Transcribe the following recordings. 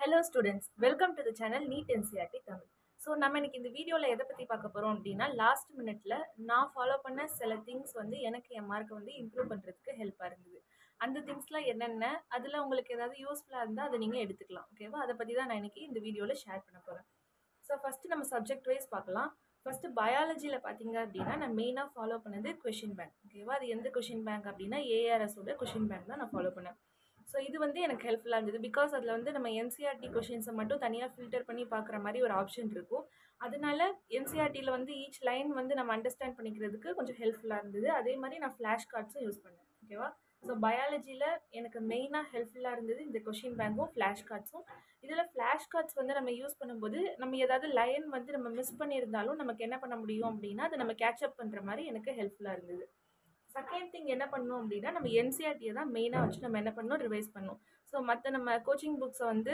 hello students welcome to the channel NEET NCERT Tamil so நம்ம இன்னைக்கு இந்த வீடியோவில் எதை பற்றி பார்க்க போகிறோம் அப்படின்னா லாஸ்ட் மினிட்ல நான் ஃபாலோ பண்ண சில திங்ஸ் வந்து எனக்கு என் மார்க்கை வந்து இம்ப்ரூவ் பண்ணுறதுக்கு ஹெல்ப்பாக இருந்தது அந்த திங்ஸ்லாம் என்னென்ன அதில் உங்களுக்கு ஏதாவது யூஸ்ஃபுல்லாக இருந்தால் அதை நீங்கள் எடுத்துக்கலாம் ஓகேவா அதை பற்றி தான் நான் இன்னைக்கு இந்த வீடியோவில் ஷேர் பண்ண போகிறேன் ஸோ ஃபஸ்ட்டு நம்ம சப்ஜெக்ட் வைஸ் பார்க்கலாம் ஃபஸ்ட்டு பயாலஜியில் பார்த்தீங்க அப்படின்னா நான் மெயினாக ஃபாலோ பண்ணது கொஷின் பேங்க் ஓகேவா அது எந்த கொஷின் பேங்க் அப்படின்னா ஏஆர்எஸோட கொஷின் பேங்க் தான் நான் ஃபாலோ பண்ணேன் ஸோ இது வந்து எனக்கு ஹெல்ப்ஃபுல்லாக இருந்தது பிகாஸ் அதில் வந்து நம்ம என்சிஆர்டி கொஷின்ஸை மட்டும் தனியாக ஃபில்டர் பண்ணி பார்க்குற மாதிரி ஒரு ஆப்ஷன் இருக்கும் அதனால என்சிஆர்டியில் வந்து ஈச் லைன் வந்து நம்ம அண்டர்ஸ்டாண்ட் பண்ணிக்கிறதுக்கு கொஞ்சம் ஹெல்ப்ஃபுல்லாக இருந்தது அதே மாதிரி நான் ஃப்ளாஷ் கார்ட்ஸும் யூஸ் பண்ணேன் ஓகேவா ஸோ பயாலஜியில் எனக்கு மெயினாக ஹெல்ப்ஃபுல்லாக இருந்தது இந்த கொஷின் பேங்க்கும் ஃப்ளாஷ் கார்ட்ஸும் இதில் ஃப்ளாஷ் கார்ட்ஸ் வந்து நம்ம யூஸ் பண்ணும்போது நம்ம ஏதாவது லைன் வந்து நம்ம மிஸ் பண்ணியிருந்தாலும் நமக்கு என்ன பண்ண முடியும் அப்படின்னா அதை நம்ம கேட்சப் பண்ணுற மாதிரி எனக்கு ஹெல்ப்ஃபுல்லாக இருந்தது செகண்ட் திங் என்ன பண்ணணும் அப்படின்னா நம்ம என்சிஆர்டியை தான் மெயினாக வச்சு நம்ம என்ன பண்ணணும் ரிவைஸ் பண்ணணும் ஸோ மற்ற நம்ம கோச்சிங் புக்ஸை வந்து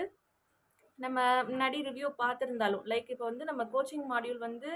நம்ம முன்னாடி ரிவ்யூ பார்த்துருந்தாலும் லைக் இப்போ வந்து நம்ம கோச்சிங் மாடியூல் வந்து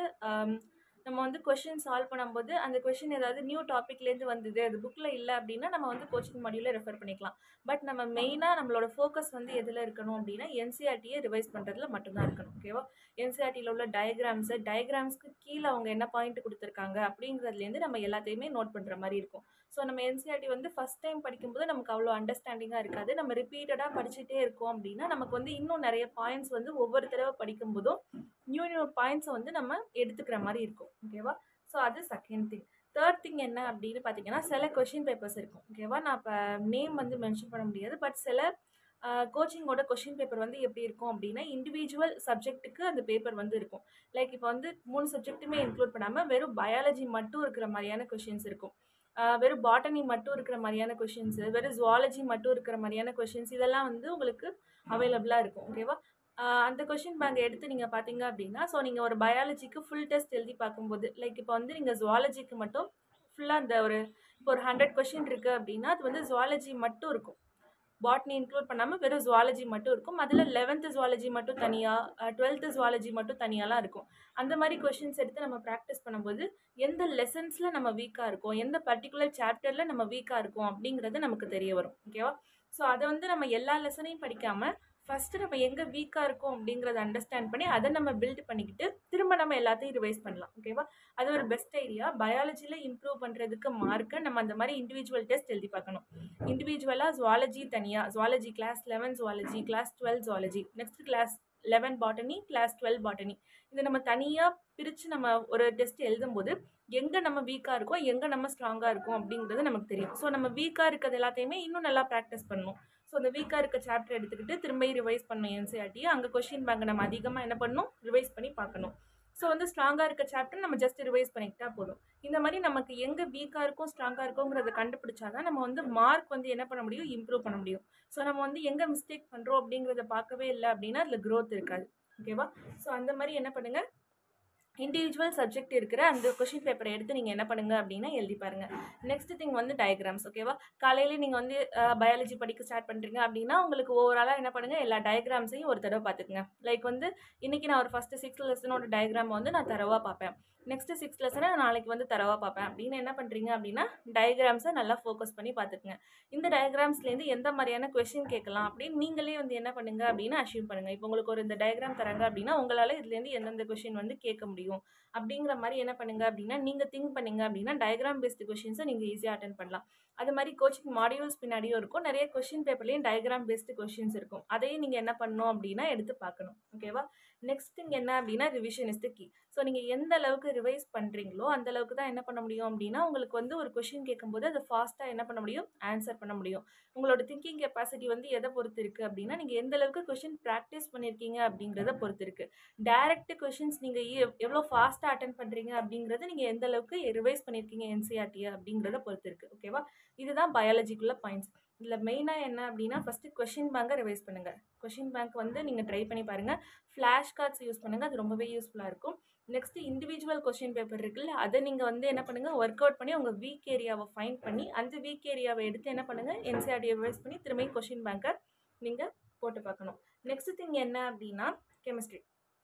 நம்ம வந்து கொஷின் சால்வ் பண்ணும்போது அந்த கொஷின் ஏதாவது நியூ டாப்பிக்லேருந்து வந்தது அது புக்கில் இல்லை அப்படின்னா நம்ம வந்து கோச்சிங் மாடியூலில் ரெஃபர் பண்ணிக்கலாம் பட் நம்ம மெயினாக நம்மளோட ஃபோக்கஸ் வந்து எதில் இருக்கணும் அப்படின்னா என்சிஆர்டியை ரிவைஸ் பண்ணுறதுல மட்டும்தான் இருக்கணும் ஓகேவா என்சிஆர்டியில் உள்ள டயக்ராம்ஸு டயக்ராம்ஸ்க்கு கீழே அவங்க என்ன பாயிண்ட் கொடுத்துருக்காங்க அப்படிங்கிறதுலேருந்து நம்ம எல்லாத்தையுமே நோட் பண்ணுற மாதிரி இருக்கும் ஸோ நம்ம என்சிஆர்டி வந்து ஃபஸ்ட் டைம் படிக்கும்போது நமக்கு அவ்வளோ அண்டர்ஸ்டாண்டிங்காக இருக்காது நம்ம ரிப்பீட்டடாக படிச்சுட்டே இருக்கோம் அப்படின்னா நமக்கு வந்து இன்னும் நிறைய பாயிண்ட்ஸ் வந்து ஒவ்வொரு தடவை படிக்கும்போதும் நியூ நியூ பாயிண்ட்ஸை வந்து நம்ம எடுத்துக்கிற மாதிரி இருக்கும் ஓகேவா ஸோ அது செகண்ட் திங் தேர்ட் திங் என்ன அப்படின்னு பார்த்தீங்கன்னா சில கொஷின் பேப்பர்ஸ் இருக்கும் ஓகேவா நான் இப்போ நேம் வந்து மென்ஷன் பண்ண முடியாது பட் சில கோச்சிங்கோட கொஷின் பேப்பர் வந்து எப்படி இருக்கும் அப்படின்னா இண்டிவிஜுவல் சப்ஜெக்ட்டுக்கு அந்த பேப்பர் வந்து இருக்கும் லைக் இப்போ வந்து மூணு சப்ஜெக்ட்டுமே இன்க்ளூட் பண்ணாமல் வெறும் பயாலஜி மட்டும் இருக்கிற மாதிரியான கொஷின்ஸ் இருக்கும் வெறும் பாட்டனி மட்டும் இருக்கிற மாதிரியான கொஷின்ஸு வெறும் ஜுவாலஜி மட்டும் இருக்கிற மாதிரியான கொஷின்ஸ் இதெல்லாம் வந்து உங்களுக்கு அவைலபிளாக இருக்கும் ஓகேவா அந்த கொஷின் பேங்க் எடுத்து நீங்கள் பார்த்தீங்க அப்படின்னா ஸோ நீங்கள் ஒரு பயாலஜிக்கு ஃபுல் டெஸ்ட் எழுதி பார்க்கும்போது லைக் இப்போ வந்து நீங்கள் ஜுவாலஜிக்கு மட்டும் ஃபுல்லாக அந்த ஒரு இப்போ ஒரு ஹண்ட்ரட் கொஷின் இருக்குது அப்படின்னா அது வந்து ஜுவாலஜி மட்டும் இருக்கும் பாட்னி இன்க்ளூட் பண்ணாமல் வெறும் ஜுவாலஜி மட்டும் இருக்கும் அதில் லெவன்த்து ஜுவாலஜி மட்டும் தனியாக டுவெல்த்து ஜுவாலஜி மட்டும் தனியாலாம் இருக்கும் அந்த மாதிரி கொஷின்ஸ் எடுத்து நம்ம ப்ராக்டிஸ் பண்ணும்போது எந்த லெசன்ஸில் நம்ம வீக்காக இருக்கோம் எந்த பர்டிகுலர் சாப்டரில் நம்ம வீக்காக இருக்கோம் அப்படிங்கிறது நமக்கு தெரிய வரும் ஓகேவா ஸோ அதை வந்து நம்ம எல்லா லெசனையும் படிக்காமல் ஃபஸ்ட்டு நம்ம எங்கே வீக்காக இருக்கோம் அப்படிங்கிறத அண்டர்ஸ்டாண்ட் பண்ணி அதை நம்ம பில்ட் பண்ணிக்கிட்டு திரும்ப நம்ம எல்லாத்தையும் ரிவைஸ் பண்ணலாம் ஓகேவா அது ஒரு பெஸ்ட் ஐடியா பயாலஜியில் இம்ப்ரூவ் பண்ணுறதுக்கு மார்க்கை நம்ம அந்த மாதிரி இண்டிவிஜுவல் டெஸ்ட் எழுதி பார்க்கணும் இண்டிவிஜுவலாக ஜுவாலஜி தனியாக zoology class eleven zoology class twelve zoology next class eleven botany class twelve botany இதை நம்ம தனியாக பிரித்து நம்ம ஒரு டெஸ்ட் எழுதும்போது எங்கே நம்ம வீக்காக இருக்கோம் எங்கே நம்ம ஸ்ட்ராங்காக இருக்கோம் அப்படிங்கிறது நமக்கு தெரியும் ஸோ நம்ம வீக்காக இருக்கிறது எல்லாத்தையுமே இன்னும் நல்லா ப்ராக்டிஸ் பண்ணணும் ஸோ அந்த வீக்காக இருக்க சாப்டர் எடுத்துக்கிட்டு திரும்ப ரிவைஸ் பண்ணணும் என்சிஆர்டி அங்கே கொஷின் பேங்க் நம்ம அதிகமாக என்ன பண்ணணும் ரிவைஸ் பண்ணி பார்க்கணும் ஸோ வந்து ஸ்ட்ராங்காக இருக்க சாப்டர் நம்ம ஜஸ்ட் ரிவைஸ் பண்ணிக்கிட்டா போதும் இந்த மாதிரி நமக்கு எங்கே வீக்காக இருக்கும் ஸ்ட்ராங்காக இருக்குங்கிறத கண்டுபிடிச்சா தான் நம்ம வந்து மார்க் வந்து என்ன பண்ண முடியும் இம்ப்ரூவ் பண்ண முடியும் ஸோ நம்ம வந்து எங்கே மிஸ்டேக் பண்ணுறோம் அப்படிங்கிறத பார்க்கவே இல்லை அப்படின்னா அதில் க்ரோத் இருக்காது ஓகேவா ஸோ அந்த மாதிரி என்ன பண்ணுங்கள் இண்டிவிஜுவல் சப்ஜெக்ட் இருக்கிற அந்த கொஷின் பேப்பரை எடுத்து நீங்கள் என்ன பண்ணுங்க அப்படின்னா எழுதி பாருங்கள் நெக்ஸ்ட் திங் வந்து டயக்ராம்ஸ் ஓகேவா காலையில் நீங்கள் வந்து பயாலஜி படிக்க ஸ்டார்ட் பண்ணுறீங்க அப்படின்னா உங்களுக்கு ஓவராலாக என்ன பண்ணுங்கள் எல்லா டயக்ராம்ஸையும் ஒரு தடவை பார்த்துக்குங்க லைக் வந்து இன்றைக்கி நான் ஒரு ஃபஸ்ட்டு சிக்ஸ்த் லெசனோட டயக்ராம் வந்து நான் தரவாக பார்ப்பேன் நெக்ஸ்ட்டு சிக்ஸ்த் லெசனை நாளைக்கு வந்து தரவாக பார்ப்பேன் அப்படின்னு என்ன பண்ணுறீங்க அப்படின்னா டயக்ராம்ஸை நல்லா ஃபோக்கஸ் பண்ணி பார்த்துக்குங்க இந்த டயக்ராம்ஸ்லேருந்து எந்த மாதிரியான கொஷின் கேட்கலாம் அப்படின்னு நீங்களே வந்து என்ன பண்ணுங்க அப்படின்னு அச்சீவ் பண்ணுங்கள் இப்போ உங்களுக்கு ஒரு இந்த டயக்ராம் தராங்க அப்படின்னா உங்களால் இதுலேருந்து எந்தெந்த கொஷின் வந்து கேட்க முடியும் அப்படிங்கிற மாதிரி என்ன பண்ணுங்க அப்படின்னா நீங்கள் திங்க் பண்ணீங்க அப்படின்னா டயக்ராம் பேஸ்டு கொஷின்ஸை நீங்கள் ஈஸியாக அட்டன் பண்ணலாம் அது மாதிரி கோச்சிங் மாடியூல்ஸ் பின்னாடியும் இருக்கும் நிறைய கொஷின் பேப்பர்லேயும் டயக்ராம் பேஸ்டு கொஷின்ஸ் இருக்கும் அதையும் நீங்கள் என்ன பண்ணணும் அப்படின்னா எடுத்து பார்க்கணும் ஓகேவா நெக்ஸ்ட் திங் என்ன அப்படின்னா revision is the key so நீங்கள் எந்த அளவுக்கு ரிவைஸ் பண்ணுறீங்களோ அந்த அளவுக்கு தான் என்ன பண்ண முடியும் அப்படின்னா உங்களுக்கு வந்து ஒரு கொஷின் கேட்கும்போது அதை ஃபாஸ்ட்டாக என்ன பண்ண முடியும் ஆன்சர் பண்ண முடியும் உங்களோட திங்கிங் கெப்பாசிட்டி வந்து எதை பொறுத்து இருக்குது அப்படின்னா நீங்கள் எந்த அளவுக்கு கொஷின் ப்ராக்டிஸ் பண்ணியிருக்கீங்க அப்படிங்கிறத பொறுத்து இருக்குது டேரக்ட் கொஷின்ஸ் நீங்கள் எவ்வளோ ஃபாஸ்ட்டாக அட்டன் பண்ணுறீங்க அப்படிங்கிறது நீங்கள் எந்த அளவுக்கு ரிவைஸ் பண்ணியிருக்கீங்க என்சிஆர்டியை அப்படிங்கிறத பொறுத்து இருக்குது ஓகேவா இதுதான் பயாலஜிக்குள்ள பாயிண்ட்ஸ் இதில் மெயினாக என்ன அப்படின்னா ஃபஸ்ட்டு கொஷின் பேங்கை ரிவைஸ் பண்ணுங்கள் கொஷின் பேங்க் வந்து நீங்கள் ட்ரை பண்ணி பாருங்கள் ஃப்ளாஷ் கார்ட்ஸ் யூஸ் பண்ணுங்கள் அது ரொம்பவே யூஸ்ஃபுல்லாக இருக்கும் நெக்ஸ்ட்டு இண்டிவிஜுவல் கொஷின் பேப்பர் இருக்குல்ல அதை நீங்கள் வந்து என்ன பண்ணுங்கள் ஒர்க் அவுட் பண்ணி உங்கள் வீக் ஏரியாவை ஃபைன் பண்ணி அந்த வீக் ஏரியாவை எடுத்து என்ன பண்ணுங்கள் என்சிஆர்டியை ரிவைஸ் பண்ணி திரும்பி கொஷின் பேங்கை நீங்கள் போட்டு பார்க்கணும் நெக்ஸ்ட் திங் என்ன அப்படின்னா கெமிஸ்ட்ரி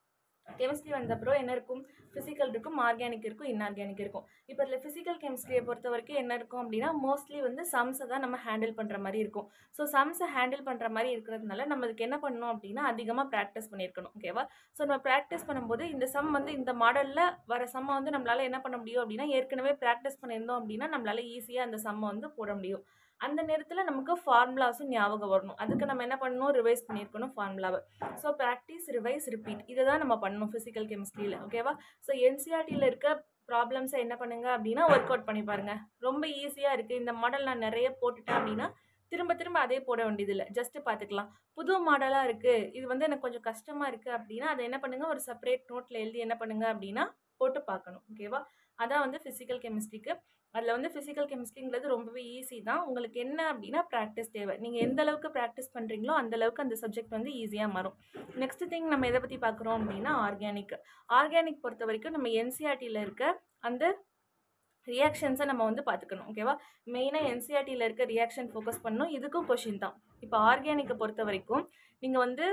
கெமிஸ்ட்ரி வந்தப்புறம் என்ன இருக்கும் ஃபிசிக்கல் இருக்கும் ஆர்கானிக் இருக்கும் இன்ஆர்கானிக் இருக்கும் இப்போ இதில் ஃபிசிக்கல் கெமிஸ்ட்ரியை பொறுத்த வரைக்கும் என்ன இருக்கும் அப்படின்னா மோஸ்ட்லி வந்து சம்ஸை தான் நம்ம ஹேண்டில் பண்ணுற மாதிரி இருக்கும் ஸோ சம்ஸை ஹேண்டில் பண்ணுற மாதிரி இருக்கிறதுனால நம்ம இதுக்கு என்ன பண்ணணும் அப்படின்னா அதிகமாக ப்ராக்டிஸ் பண்ணியிருக்கணும் ஓகேவா ஸோ நம்ம ப்ராக்டிஸ் பண்ணும்போது இந்த சம் வந்து இந்த மாடலில் வர சம்மை வந்து நம்மளால் என்ன பண்ண முடியும் அப்படின்னா ஏற்கனவே ப்ராக்டிஸ் பண்ணியிருந்தோம் அப்படின்னா நம்மளால் ஈஸியாக அந்த சம்மை வந்து போட முடியும் அந்த நேரத்தில் நமக்கு ஃபார்முலாஸும் ஞாபகம் வரணும் அதுக்கு நம்ம என்ன பண்ணணும் ரிவைஸ் பண்ணியிருக்கணும் ஃபார்முலாவை ஸோ ப்ராக்டிஸ் ரிவைஸ் ரிப்பீட் இதை தான் நம்ம பண்ணணும் ஃபிசிக்கல் கெமிஸ்ட்ரியில் ஓகேவா ஸோ என்சிஆர்டியில் இருக்க ப்ராப்ளம்ஸை என்ன பண்ணுங்க அப்படின்னா ஒர்க் அவுட் பண்ணி பாருங்கள் ரொம்ப ஈஸியாக இருக்குது இந்த மாடல் நான் நிறைய போட்டுட்டேன் அப்படின்னா திரும்ப திரும்ப அதே போட வேண்டியதில்லை ஜஸ்ட்டு பார்த்துக்கலாம் புது மாடலாக இருக்குது இது வந்து எனக்கு கொஞ்சம் கஷ்டமாக இருக்குது அப்படின்னா அதை என்ன பண்ணுங்கள் ஒரு செப்பரேட் நோட்டில் எழுதி என்ன பண்ணுங்கள் அப்படின்னா போட்டு பார்க்கணும் ஓகேவா அதான் வந்து ஃபிசிக்கல் கெமிஸ்ட்ரிக்கு அதில் வந்து ஃபிசிக்கல் கெமிஸ்ட்ரிங்கிறது ரொம்பவே ஈஸி தான் உங்களுக்கு என்ன அப்படின்னா ப்ராக்டிஸ் தேவை நீங்கள் எந்த அளவுக்கு ப்ராக்டிஸ் பண்ணுறீங்களோ அந்த அளவுக்கு அந்த சப்ஜெக்ட் வந்து ஈஸியாக மாறும் நெக்ஸ்ட் திங் நம்ம எதை பற்றி பார்க்குறோம் அப்படின்னா ஆர்கானிக் ஆர்கானிக் பொறுத்த வரைக்கும் நம்ம என்சிஆர்டியில் இருக்க அந்த ரியாக்ஷன்ஸை நம்ம வந்து பார்த்துக்கணும் ஓகேவா மெயினாக என்சிஆர்டியில் இருக்க ரியாக்ஷன் ஃபோக்கஸ் பண்ணணும் இதுக்கும் கொஷின் தான் இப்போ ஆர்கானிக்கை பொறுத்த வரைக்கும் நீங்கள் வந்து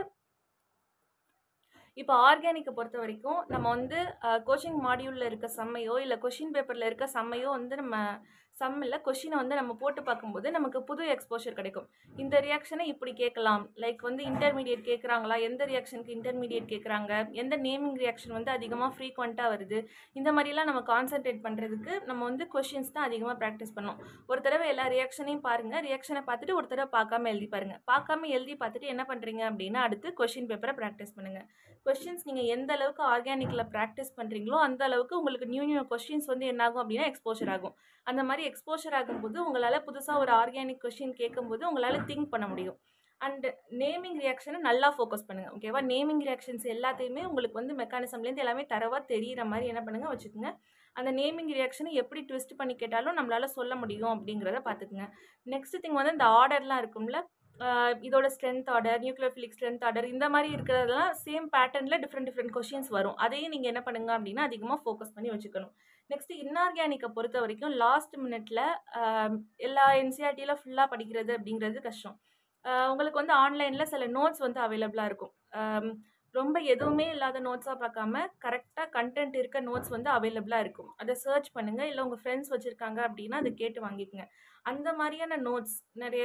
இப்போ ஆர்கானிக்கை பொறுத்த வரைக்கும் நம்ம வந்து கோச்சிங் மாடியூலில் இருக்க செம்மையோ இல்லை கொஷின் பேப்பரில் இருக்க செம்மையோ வந்து நம்ம சம்மில் கொஷினை வந்து நம்ம போட்டு பார்க்கும்போது நமக்கு புது எக்ஸ்போஷர் கிடைக்கும் இந்த ரியாக்ஷனை இப்படி கேட்கலாம் லைக் வந்து இன்டர்மீடியட் கேட்குறாங்களா எந்த ரியாக்ஷனுக்கு இன்டர்மீடியட் கேட்குறாங்க எந்த நேமிங் ரியாக்ஷன் வந்து அதிகமாக ஃப்ரீக்வெண்ட்டாக வருது இந்த மாதிரிலாம் நம்ம கான்சென்ட்ரேட் பண்ணுறதுக்கு நம்ம வந்து கொஷின்ஸ் தான் அதிகமாக ப்ராக்டிஸ் பண்ணோம் ஒரு தடவை எல்லா ரியாக்ஷனையும் பாருங்கள் ரியாக்ஷனை பார்த்துட்டு ஒரு தடவை பார்க்காம எழுதி பாருங்கள் பார்க்காம எழுதி பார்த்துட்டு என்ன பண்ணுறீங்க அப்படின்னா அடுத்து கொஷின் பேப்பரை ப்ராக்டிஸ் பண்ணுங்கள் கொஷின்ஸ் நீங்கள் எந்த அளவுக்கு ஆர்கானிக்கில் ப்ராக்டிஸ் பண்ணுறீங்களோ அந்த அளவுக்கு உங்களுக்கு நியூ நியூ கொஷின்ஸ் வந்து என்னாகும் அப்படின்னா எக்ஸ்போஷர் ஆகும் அந்த மாதிரி எக்ஸ்போஷர் ஆகும்போது உங்களால் புதுசாக ஒரு ஆர்கானிக் கொஷின் கேட்கும்போது உங்களால் திங்க் பண்ண முடியும் அண்ட் நேமிங் ரியாக்ஷனை நல்லா ஃபோக்கஸ் பண்ணுங்கள் ஓகேவா நேமிங் ரியாக்ஷன்ஸ் எல்லாத்தையுமே உங்களுக்கு வந்து மெக்கானிசம்லேருந்து எல்லாமே தரவாக தெரிகிற மாதிரி என்ன பண்ணுங்கள் வச்சுக்கோங்க அந்த நேமிங் ரியாக்ஷனை எப்படி ட்விஸ்ட் பண்ணி கேட்டாலும் நம்மளால் சொல்ல முடியும் அப்படிங்கிறத பார்த்துக்குங்க நெக்ஸ்ட் திங் வந்து இந்த ஆர்டர்லாம் இருக்கும்ல இதோட strength order nucleophilic strength order இந்த மாதிரி இருக்கிறதெல்லாம் சேம் பேட்டர்னில் டிஃப்ரெண்ட் டிஃப்ரெண்ட் கொஷின்ஸ் வரும் அதையும் நீங்கள் என்ன பண்ணுங்க அப்படின்னா அதிகமாக ஃபோக்கஸ் பண்ணி வச்சுக்கணும் நெக்ஸ்ட் இன்ஆர்கானிக்கை பொறுத்த வரைக்கும் லாஸ்ட் மினிட்ல எல்லா என்சிஆர்டியில் ஃபுல்லாக படிக்கிறது அப்படிங்கிறது கஷ்டம் உங்களுக்கு வந்து ஆன்லைனில் சில நோட்ஸ் வந்து அவைலபிளாக இருக்கும் ரொம்ப எதுவுமே இல்லாத நோட்ஸாக பார்க்காம கரெக்டாக கண்டென்ட் இருக்க நோட்ஸ் வந்து அவைலபிளாக இருக்கும் அதை சர்ச் பண்ணுங்கள் இல்லை உங்கள் ஃப்ரெண்ட்ஸ் வச்சுருக்காங்க அப்படின்னா அதை கேட்டு வாங்கிக்கோங்க அந்த மாதிரியான நோட்ஸ் நிறைய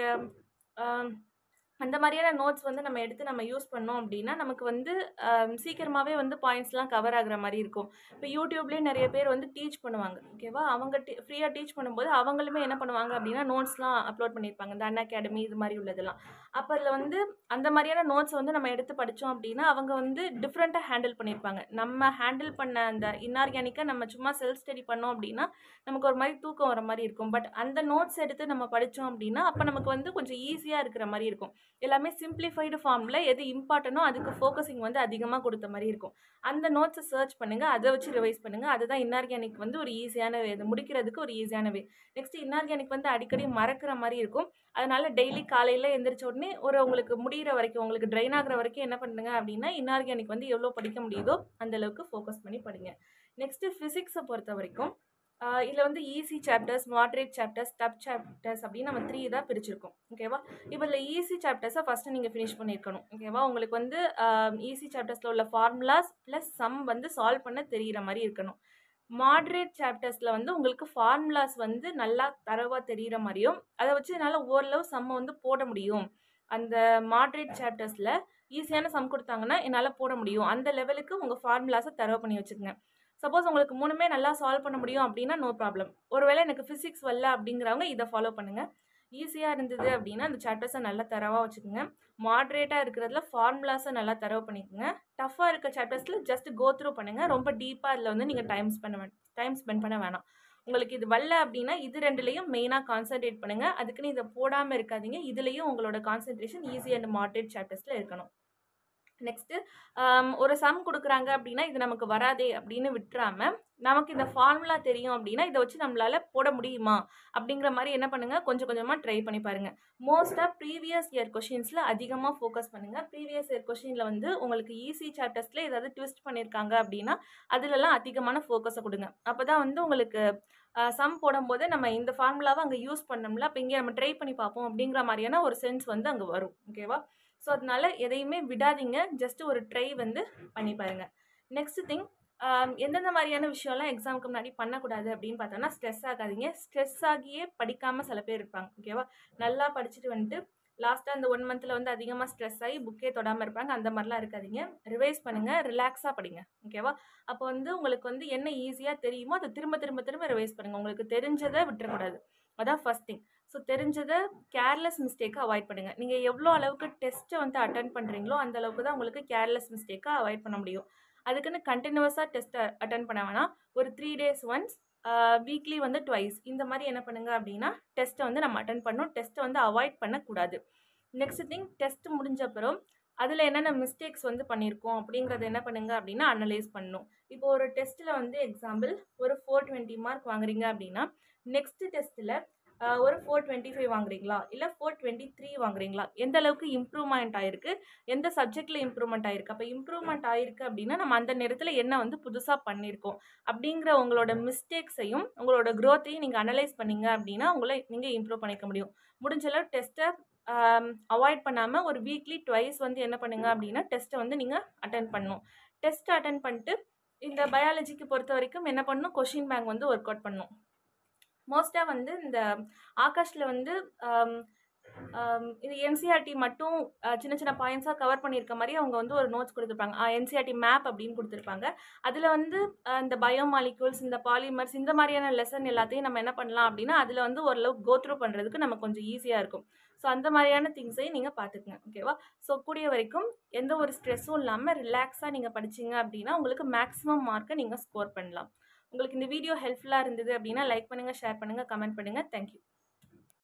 அந்த மாதிரியான நோட்ஸ் வந்து நம்ம எடுத்து நம்ம யூஸ் பண்ணோம் அப்படின்னா நமக்கு வந்து சீக்கிரமாகவே வந்து பாயிண்ட்ஸ்லாம் கவர் ஆகுற மாதிரி இருக்கும் இப்போ யூடியூப்லேயே நிறைய பேர் வந்து டீச் பண்ணுவாங்க ஓகேவா அவங்க டீ ஃப்ரீயாக டீச் பண்ணும்போது அவங்களுமே என்ன பண்ணுவாங்க அப்படின்னா நோட்ஸ்லாம் அப்லோட் பண்ணியிருப்பாங்க இந்த அன் அகாடமி இது மாதிரி உள்ளதெல்லாம் அப்போ அதில் வந்து அந்த மாதிரியான நோட்ஸ் வந்து நம்ம எடுத்து படித்தோம் அப்படின்னா அவங்க வந்து டிஃப்ரெண்ட்டாக ஹேண்டில் பண்ணியிருப்பாங்க நம்ம ஹேண்டில் பண்ண அந்த இன்ஆர்கானிக்கை நம்ம சும்மா செல்ஃப் ஸ்டடி பண்ணோம் அப்படின்னா நமக்கு ஒரு மாதிரி தூக்கம் வர மாதிரி இருக்கும் பட் அந்த நோட்ஸ் எடுத்து நம்ம படித்தோம் அப்படின்னா அப்போ நமக்கு வந்து கொஞ்சம் ஈஸியாக இருக்கிற மாதிரி இருக்கும் எல்லாமே சிம்பிளிஃபைடு ஃபார்மில் எது இம்பார்ட்டனோ அதுக்கு ஃபோக்கஸிங் வந்து அதிகமாக கொடுத்த மாதிரி இருக்கும் அந்த நோட்ஸை சர்ச் பண்ணுங்கள் அதை வச்சு ரிவைஸ் பண்ணுங்கள் அதுதான் இன்ஆர்கானிக் வந்து ஒரு ஈஸியான வே அது முடிக்கிறதுக்கு ஒரு ஈஸியான வே நெக்ஸ்ட் இன்ஆர்கானிக் வந்து அடிக்கடி மறக்கிற மாதிரி இருக்கும் அதனால் டெய்லி காலையில் எந்திரிச்ச உடனே ஒரு உங்களுக்கு முடிகிற வரைக்கும் உங்களுக்கு ட்ரைன் ஆகிற வரைக்கும் என்ன பண்ணுங்க அப்படின்னா இன்ஆர்கானிக் வந்து எவ்வளோ படிக்க முடியுதோ அந்தளவுக்கு ஃபோக்கஸ் பண்ணி படிங்க நெக்ஸ்ட்டு ஃபிசிக்ஸை பொறுத்த வரைக்கும் இதில் வந்து easy chapters moderate chapters tough chapters அப்படின்னு நம்ம த்ரீ தான் பிரிச்சிருக்கோம் ஓகேவா இப்போ இதில் ஈஸி சாப்டர்ஸை ஃபஸ்ட்டு நீங்கள் ஃபினிஷ் பண்ணியிருக்கணும் ஓகேவா உங்களுக்கு வந்து ஈஸி சாப்டர்ஸில் உள்ள ஃபார்முலாஸ் ப்ளஸ் சம் வந்து சால்வ் பண்ண தெரிகிற மாதிரி இருக்கணும் மாட்ரேட் சாப்டர்ஸில் வந்து உங்களுக்கு ஃபார்முலாஸ் வந்து நல்லா தரவாக தெரிகிற மாதிரியும் அதை வச்சு என்னால் ஓரளவு சம்மை வந்து போட முடியும் அந்த மாட்ரேட் சாப்டர்ஸில் ஈஸியான சம் கொடுத்தாங்கன்னா என்னால் போட முடியும் அந்த லெவலுக்கு உங்கள் ஃபார்முலாஸை தரவு பண்ணி வச்சுக்கோங்க சப்போஸ் உங்களுக்கு மூணுமே நல்லா சால்வ் பண்ண முடியும் அப்படின்னா நோ ப்ராப்ளம் ஒருவேளை எனக்கு ஃபிசிக்ஸ் வரல அப்படிங்கிறவங்க இதை ஃபாலோ பண்ணுங்கள் ஈஸியாக இருந்தது அப்படின்னா அந்த சாப்டர்ஸை நல்லா தரவாக வச்சுக்கோங்க மாட்ரேட்டாக இருக்கிறதுல ஃபார்முலாஸை நல்லா தரவு பண்ணிக்கோங்க டஃப்பாக இருக்க சாப்டர்ஸில் ஜஸ்ட் கோ த்ரூ பண்ணுங்கள் ரொம்ப டீப்பாக அதில் வந்து நீங்கள் time spend way time spend பண்ண வேணாம் உங்களுக்கு இது வரல அப்படின்னா இது ரெண்டுலேயும் மெயினாக கான்சென்ட்ரேட் பண்ணுங்கள் அதுக்குன்னு இதை போடாமல் இருக்காதீங்க இதுலேயும் உங்களோட கான்சென்ட்ரேஷன் ஈஸி அண்ட் மாட்ரேட் சாப்டர்ஸில் இருக்கணும் நெக்ஸ்ட்டு ஒரு சம் கொடுக்குறாங்க அப்படின்னா இது நமக்கு வராதே அப்படின்னு விட்டுறாம நமக்கு இந்த ஃபார்முலா தெரியும் அப்படின்னா இதை வச்சு நம்மளால் போட முடியுமா அப்படிங்கிற மாதிரி என்ன பண்ணுங்கள் கொஞ்சம் கொஞ்சமாக ட்ரை பண்ணி பாருங்கள் மோஸ்ட்டாக ப்ரீவியஸ் இயர் கொஷின்ஸில் அதிகமாக ஃபோக்கஸ் பண்ணுங்கள் ப்ரீவியஸ் இயர் கொஷினில் வந்து உங்களுக்கு ஈஸி சாப்டர்ஸில் ஏதாவது ட்விஸ்ட் பண்ணியிருக்காங்க அப்படின்னா அதிலலாம் அதிகமான ஃபோக்கஸை கொடுங்க அப்போ தான் வந்து உங்களுக்கு சம் போடும்போது நம்ம இந்த ஃபார்முலாவை அங்கே யூஸ் பண்ணோம்ல அப்போ இங்கே நம்ம ட்ரை பண்ணி பார்ப்போம் அப்படிங்கிற மாதிரியான ஒரு சென்ஸ் வந்து அங்கே வரும் ஓகேவா ஸோ அதனால எதையுமே விடாதீங்க ஜஸ்ட் ஒரு ட்ரை வந்து பண்ணி பாருங்கள் நெக்ஸ்ட் திங் எந்தெந்த மாதிரியான விஷயம்லாம் எக்ஸாமுக்கு முன்னாடி பண்ணக்கூடாது அப்படின்னு பார்த்தோம்னா ஸ்ட்ரெஸ் ஆகாதீங்க ஸ்ட்ரெஸ் ஆகியே படிக்காமல் சில பேர் இருப்பாங்க ஓகேவா நல்லா படிச்சுட்டு வந்துட்டு லாஸ்ட்டாக அந்த ஒன் மந்தில் வந்து அதிகமாக ஸ்ட்ரெஸ் ஆகி புக்கே தொடாமல் இருப்பாங்க அந்த மாதிரிலாம் இருக்காதீங்க ரிவைஸ் பண்ணுங்கள் ரிலாக்ஸாக படிங்க ஓகேவா அப்போ வந்து உங்களுக்கு வந்து என்ன ஈஸியாக தெரியுமோ அதை திரும்ப திரும்ப திரும்ப ரிவைஸ் பண்ணுங்கள் உங்களுக்கு தெரிஞ்சதை விட்டுறக்கூடாது அதான் ஃபஸ்ட் திங் ஸோ தெரிஞ்சதை கேர்லெஸ் மிஸ்டேக்கை அவாய்ட் பண்ணுங்கள் நீங்கள் எவ்வளோ அளவுக்கு டெஸ்ட்டை வந்து அட்டன் பண்ணுறீங்களோ அந்த அளவுக்கு தான் உங்களுக்கு கேர்லெஸ் மிஸ்டேக்கை அவாய்ட் பண்ண முடியும் அதுக்குன்னு கண்டினியூஸாக டெஸ்ட்டை அட்டன் பண்ண வேணாம் ஒரு த்ரீ டேஸ் ஒன்ஸ் வீக்லி வந்து ட்வைஸ் இந்த மாதிரி என்ன பண்ணுங்க அப்படின்னா டெஸ்ட்டை வந்து நம்ம அட்டன் பண்ணணும் டெஸ்ட்டை வந்து அவாய்ட் பண்ணக்கூடாது நெக்ஸ்ட் திங் டெஸ்ட் முடிஞ்ச அப்புறம் அதில் என்னென்ன மிஸ்டேக்ஸ் வந்து பண்ணியிருக்கோம் அப்படிங்கிறத என்ன பண்ணுங்க அப்படின்னா அனலைஸ் பண்ணணும் இப்போ ஒரு டெஸ்ட்டில் வந்து எக்ஸாம்பிள் ஒரு ஃபோர் டுவெண்ட்டி மார்க் வாங்குறீங்க அப்படின்னா நெக்ஸ்ட் டெஸ்ட்டில் ஒரு ஃபோர் டுவெண்ட்டி ஃபைவ் வாங்குறீங்களா இல்லை ஃபோர் டுவெண்ட்டி த்ரீ வாங்குறீங்களா எந்த அளவுக்கு இம்ப்ரூவ்மெண்ட் ஆயிருக்கு எந்த சப்ஜெக்டில் இம்ப்ரூவ்மெண்ட் ஆயிருக்கு அப்போ இம்ப்ரூவ்மெண்ட் ஆயிருக்கு அப்படின்னா நம்ம அந்த நேரத்தில் என்ன வந்து புதுசாக பண்ணியிருக்கோம் அப்படிங்கிற உங்களோட மிஸ்டேக்ஸையும் உங்களோட க்ரோத்தையும் நீங்கள் அனலைஸ் பண்ணீங்க அப்படின்னா உங்களை நீங்கள் இம்ப்ரூவ் பண்ணிக்க முடியும் முடிஞ்ச அளவு டெஸ்ட்டை அவாய்ட் பண்ணாமல் ஒரு வீக்லி ட்வைஸ் வந்து என்ன பண்ணுங்க அப்படின்னா டெஸ்ட்டை வந்து நீங்கள் அட்டன் பண்ணணும் டெஸ்ட் அட்டன் பண்ணிட்டு இந்த பயாலஜிக்கு பொறுத்த வரைக்கும் என்ன பண்ணணும் கொஷின் பேங்க் வந்து ஒர்க் அவுட் பண்ணணும் மோஸ்ட்டாக வந்து இந்த ஆகாஷில் வந்து இது என்சிஆர்டி மட்டும் சின்ன சின்ன பாயிண்ட்ஸாக கவர் பண்ணியிருக்க மாதிரி அவங்க வந்து ஒரு நோட்ஸ் கொடுத்துருப்பாங்க என்சிஆர்டி மேப் அப்படின்னு கொடுத்துருப்பாங்க அதில் வந்து இந்த பயோமாலிகூல்ஸ் இந்த பாலிமர்ஸ் இந்த மாதிரியான லெசன் எல்லாத்தையும் நம்ம என்ன பண்ணலாம் அப்படின்னா அதில் வந்து ஓரளவுக்கு கோத்ரூ பண்ணுறதுக்கு நம்ம கொஞ்சம் ஈஸியாக இருக்கும் ஸோ அந்த மாதிரியான திங்ஸையும் நீங்கள் பார்த்துக்குங்க ஓகேவா ஸோ கூடிய வரைக்கும் எந்த ஒரு ஸ்ட்ரெஸ்ஸும் இல்லாமல் ரிலாக்ஸாக நீங்கள் படிச்சிங்க அப்படின்னா உங்களுக்கு மேக்ஸிமம் மார்க்கை நீங்கள் ஸ்கோர் பண்ணலாம் உங்களுக்கு இந்த வீடியோ ஹெல்ப்ஃபுல்லாக இருந்தது அப்படின்னா லைக் பண்ணுங்கள் ஷேர் பண்ணுங்கள் கமெண்ட் பண்ணுங்கள் தேங்க்யூ